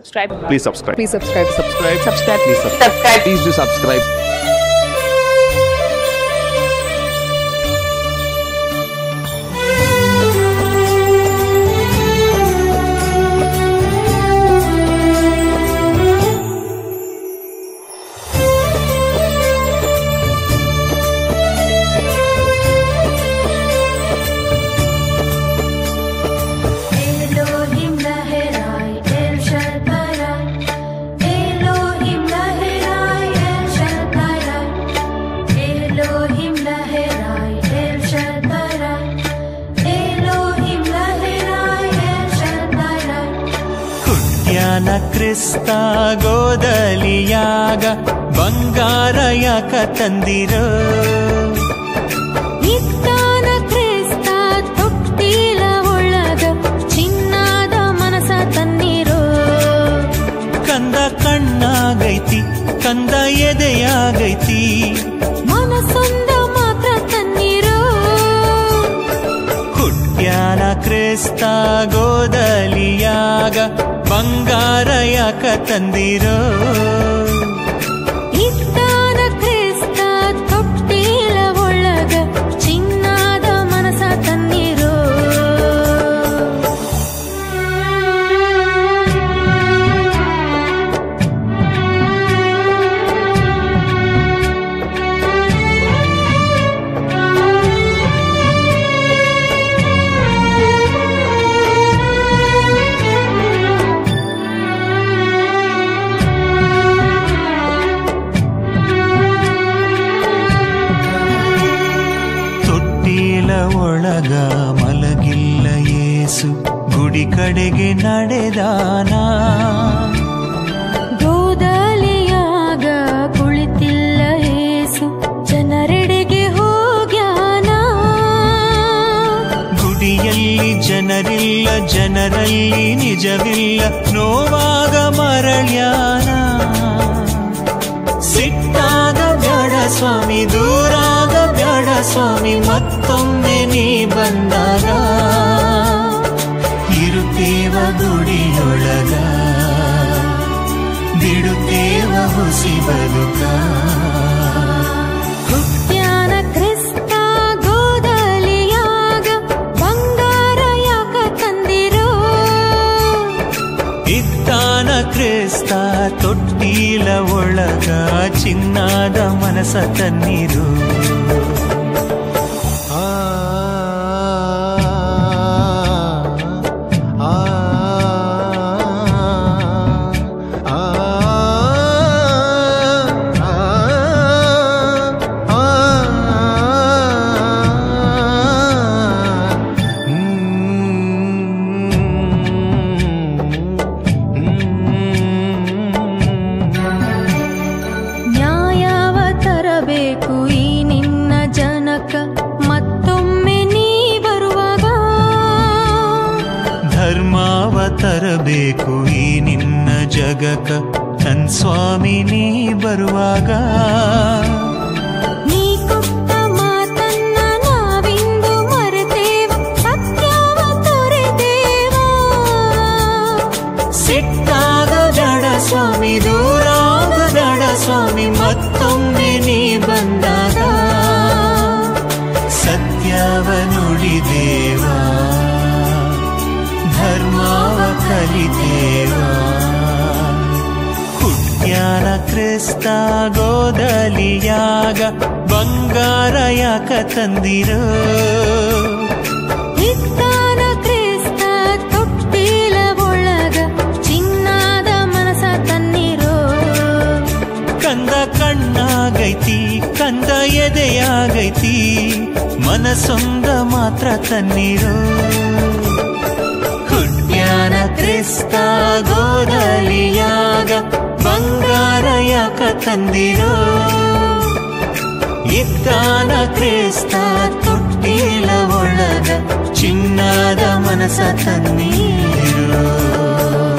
subscribe. Please subscribe. Please subscribe. Subscribe. Subscribe. Please subscribe. Subscribe. Please do subscribe. Elohim Lahirai El Shaddai Elohim Lahirai El Shaddai Elohim Lahirai El Shaddai Elohim Lahirai El Shaddai ಹುಟ್ಯಾನ ಕ್ರಿಸ್ತ ಗೋದಲಿಯಾಗ ಬಂಗಾರ ಯಾಕ ತಂದಿರೋ ಇತ್ತಾನ ಕ್ರಿಸ್ತ ತೊಟ್ಟಿಲ ಒಳಗ ಚಿನ್ನದ ಮನಸ ತನ್ನಿರೋ ಕಂದ ಕಣ್ಣಾಗೈತಿ ಕಂದ ಎದೆಯಾಗೈತಿ ಮನಸೊಂದ ಮಾತ್ರ ತನ್ನಿರೋ ಹುಟ್ಯಾನ ಕ್ರಿಸ್ತ ಗೋದಲಿಯಾಗ ಬಂಗಾರ ಯಾಕ ತಂದಿರೋ ಇತ್ತಾನ ಕ್ರಿಸ್ತ ತೊಟ್ಟಿಲ ಒಳಗ ಚಿನ್ನದ ಮನಸ ತನ್ನಿರೋ ತೊಟ್ಟಿಲ ಒಳಗ ಮಲಗಿಲ್ಲ ಏಸು ಗುಡಿ ಕಡೆಗೆ ನಡೆದಾನ ಗೋದಲಿಯಾಗ ಕುಳಿತಿಲ್ಲ ಏಸು ಜನರೆಡೆಗೆ ಹೋಗ್ಯಾನ ಗುಡಿಯಲ್ಲಿ ಜನರಿಲ್ಲ ಜನರಲ್ಲಿ ನಿಜವಿಲ್ಲ ನೋವಾಗ ಮರಳ್ಯಾನ ಸಿಟ್ಟಾಗ ಬ್ಯಾಡ ಸ್ವಾಮಿ ದೂರಾಗ ಬ್ಯಾಡ ಸ್ವಾಮಿ ಮತ್ತೊಮ್ಮೆ ನೀ ಬಂದಾಗ ಇರುತ್ತೇವ ಗುಡಿಯೊಳಗ ಬಿಡುತ್ತೇವ ಹುಸಿ ಬದುಕ ಹುಟ್ಟ್ಯಾನ ಕ್ರಿಸ್ತ ಗೋದಲಿಯಾಗ ಬಂಗಾರ ಯಾಕ ತಂದಿರೋ ಇದ್ದಾನ ಕ್ರಿಸ್ತ ತೊಟ್ಟಿಲ ಒಳಗ ಚಿನ್ನದ ಮನಸ ತನ್ನಿರು ಆ, ಆ, ಆ, ಆ, ನ್ಯಾಯವ ತರಬೇಕು ಈ ನಿನ್ನ ಜನಕ ಮತ್ತೊಮ್ಮೆ ನೀ ಬರುವಾಗ ಧರ್ಮಾವ ತರಬೇಕು ಈ ನಿನ್ನ ಜಗಕ ನನ್ ಸ್ವಾಮಿ ನೀ ಬರುವಾಗ ನೀ ಕೊಟ್ಟ ಮಾತನ್ನ ನಾವಿಂದು ಮರೆತೇವ ಸತ್ಯವ ತೊರೆದೇವ ಸಿಟ್ಟಾಗ ಬೇಡ ಸ್ವಾಮಿ ದೂರಾಗ ಬೇಡ ಸ್ವಾಮಿ ಮತ್ತೊಮ್ಮೆ ನೀ ಬಂದಾಗ ಸತ್ಯವ ನುಡಿದೇವ ಧರ್ಮವ ಕಲಿತೇವ ಹುಟ್ಟ್ಯಾನ ಕ್ರಿಸ್ತ ಗೋದಲಿಯಾಗ ಬಂಗಾರ ಯಾಕ ತಂದಿರೋ ಇತ್ತಾನ ಕ್ರಿಸ್ತ ತೊಟ್ಟಿಲ ಒಳಗ ಚಿನ್ನದ ಮನಸ ತನ್ನಿರೋ ಕಂದ ಕಣ್ಣಾಗೈತಿ ಕಂದ ಎದೆಯಾಗೈತಿ ಮನಸೊಂದ ಮಾತ್ರ ತನ್ನಿರೋ ಹುಟ್ಟ್ಯಾನ ಕ್ರಿಸ್ತ ಗೋದಲಿಯಾಗ ಬಂಗಾರ ಯಾಕ ತಂದಿರೋ ಇದ್ದಾನ ಕ್ರಿಸ್ತ ತೊಟ್ಟಿಲ ಒಳಗ ಚಿನ್ನದ ಮನಸ ತನ್ನೀರು